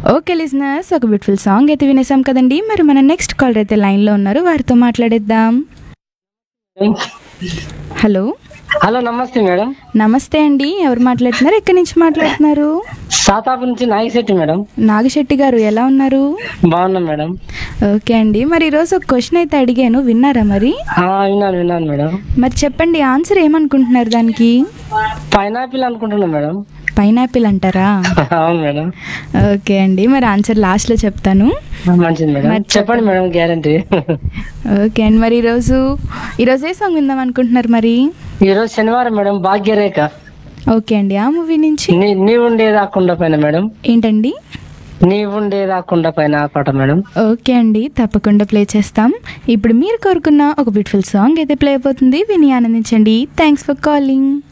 okay listeners ఒక beautiful song అయితే వినేసాం కదండి మరి మన నెక్స్ట్ కాలర్ అయితే లైన్లో ఉన్నారు వారితో మాట్లాడేద్దాం హలో హలో నమస్తే మేడం నమస్తే అండి ఎవరు మాట్లాడుతున్నారు ఎక్కడి నుంచి మాట్లాడుతున్నారు సాతాపు నుంచి నాగిశెట్టి మేడం నాగశెట్టి గారు ఎలా ఉన్నారు బాగున్నాం మేడం ఓకే అండి మరి ఈరోజు ఒక క్వశ్చన్ అయితే అడిగాను విన్నారా మరి ఆ, విన్నాను విన్నాను మేడం మరి చెప్పండి ఆన్సర్ ఏమనుకుంటున్నారు దానికి పైనాపిల్ అనుకుంటున్నాం మేడం పైనాపిల్ అంటారా అవును మేడం ఓకే అండి మరి ఆన్సర్ లాస్ట్లో చెప్తాను మంచిది మేడం మరి చెప్పండి మేడం గ్యారంటీ ఓకే అండి మరి ఈరోజు ఈరోజు ఏ సాంగ్ విందాం అనుకుంటున్నారు మరి ఈరోజు శనివారం మేడం భాగ్యరేఖ ఓకే అండి ఆ మూవీ నుంచి నీ నీ ఉండేదాకుండా పైన మేడం ఏంటండి నీ ఉండేదాకుండా పైన ఆ పాట మేడం ఓకే అండి తప్పకుండా ప్లే చేస్తాం ఇప్పుడు మీరు కోరుకున్న ఒక బ్యూటిఫుల్ సాంగ్ అయితే ప్లే అయిపోతుంది విని ఆనందించండి థ్యాంక్స్ ఫర్ కాలింగ్